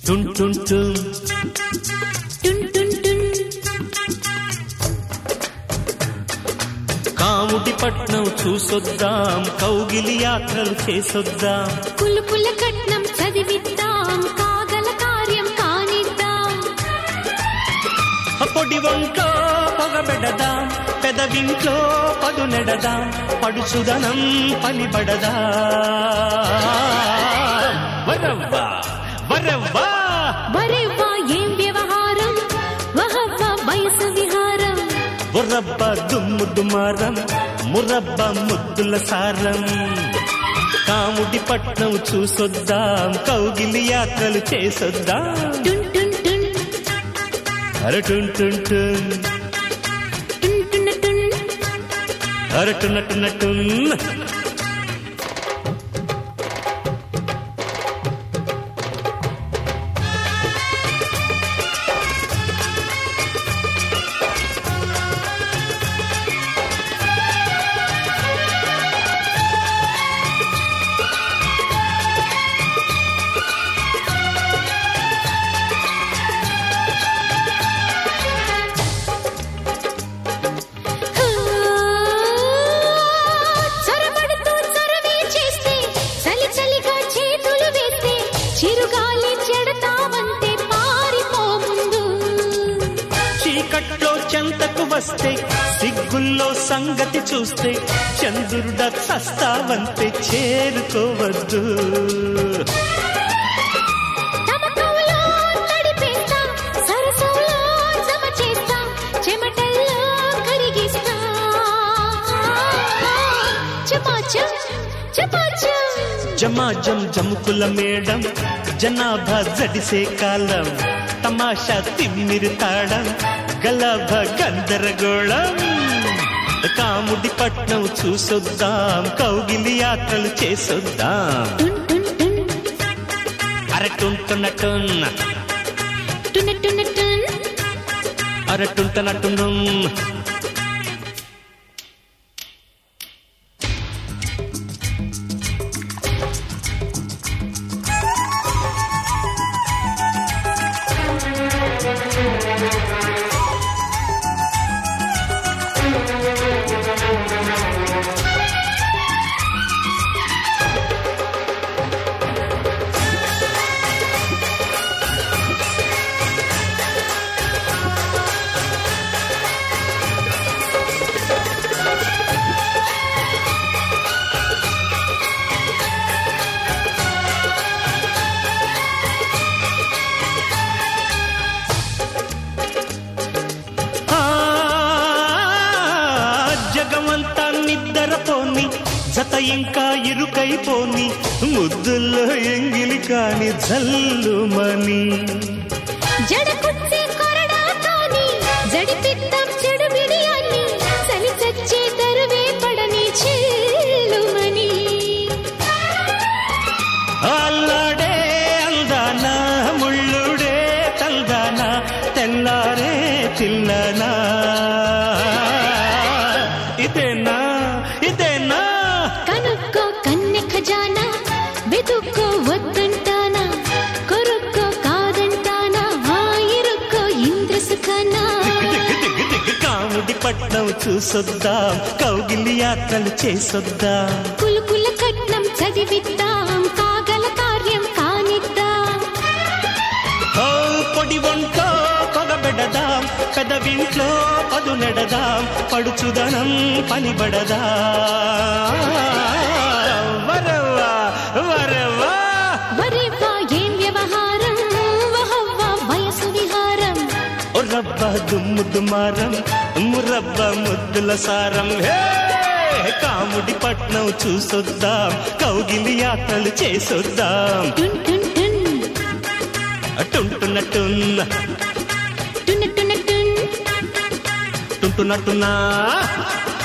టున్ టున్ టున్ టున్ టున్ టున్ కాముడి పట్నం చూసొద్దాం కౌగిలి యాత్రలు చేసొద్దాం కులుకుల కట్నం చదివిద్దాం కాగల కార్యం కానిద్దాం పొడి వంట్లో పొగబెడదాం పెదవింట్లో పదు నెడదాం పడుచుదనం పనిబడదా వరవ్వా వరవ్వా వరేవా ఏం వ్యవహారం వహవ్వ వయసు విహారం బుర్రబ్బ దుమ్ము దుమారం మురబ్బ ముద్దుల సారం కాముడి పట్నం చూసొద్దాం కౌగిలి యాత్రలు చేసొద్దాం టున్ టున్ టున్ అరటున్ టున్ టున్ టున్ టున్ టున్ అరటున్నట్టున్నట్టున్ చొరబడుతూ చొరవే చేస్తే చలి చలిగా చేతులు వేస్తే చిరుగాలి చెడతావంటే పారిపో ముందు చీకట్లో చెంతకు వస్తే సిగ్గుల్లో సంగతి చూస్తే చంద్రుడ చస్తావంతే చేరుకోవద్దు తమకంలో తడిపేస్తా సరసంలో జమ చేస్తా చెమటల్లో కరిగిస్తా చపాచం చపాచం జమాజం జముకుల మేడం జనాభా జడిసే కాలం తమాషా తిమ్మిరి తాడం గలభ గందరగోళం కాముడి పట్నం చూసొద్దాం కౌగిలి యాత్రలు చేసొద్దాం టున్ టున్ టున్ అరటుంటున్నట్టున్న టున్ టున్ టున్ అరటుంటనట్టును ఆ, జగమంతా నిద్రపోని జత ఇంకా ఇరుకైపోని ముద్దుల్లో ఎంగిలి కాని జల్లుమని జడ కుచ్చే కొరడాతోని జడిపిద్దాం చెడు బిడియాన్ని చలి చచ్చే తరువే పడని చెల్లుమని అల్లాడే అందానా ముళ్ళుడే తందానా తెల్లారే చిల్లనా ఇదేనా ఇదేనా కనుక్కో కన్నె ఖజానా వెతుక్కో వద్దంటానా కొరుక్కో కాదంటానా ఆయిరుక్కో ఇంద్ర సుఖానా దిగ్గు దిగ్గు దిగ్గు కాముడి పట్నం చూసొద్దాం కౌగిలి యాత్రలు చేసొద్దాం కులుకుల కట్నం చదివిద్దాం కాగల కార్యం కానిద్దాం ఓ పొడి వంట్లో పొగబెడదాం పెదవింట్లో పదు నెడదాం పడుచుదనం పనిబడదా వరవా వరవా వరేవా ఏం వ్యవహారం వహవ్వ వయసు విహారం ఓ రబ్బ దుమ్ము దుమారం మురబ్బ ముద్దుల సారం హే కాముడి పట్నం చూసొద్దాం కౌగిలి యాత్రలు చేసొద్దాం టున్ టున్ టున్ అటుంటున్నట్టున్న టున్ టున్ టున్ టుంటున్నట్టున్నా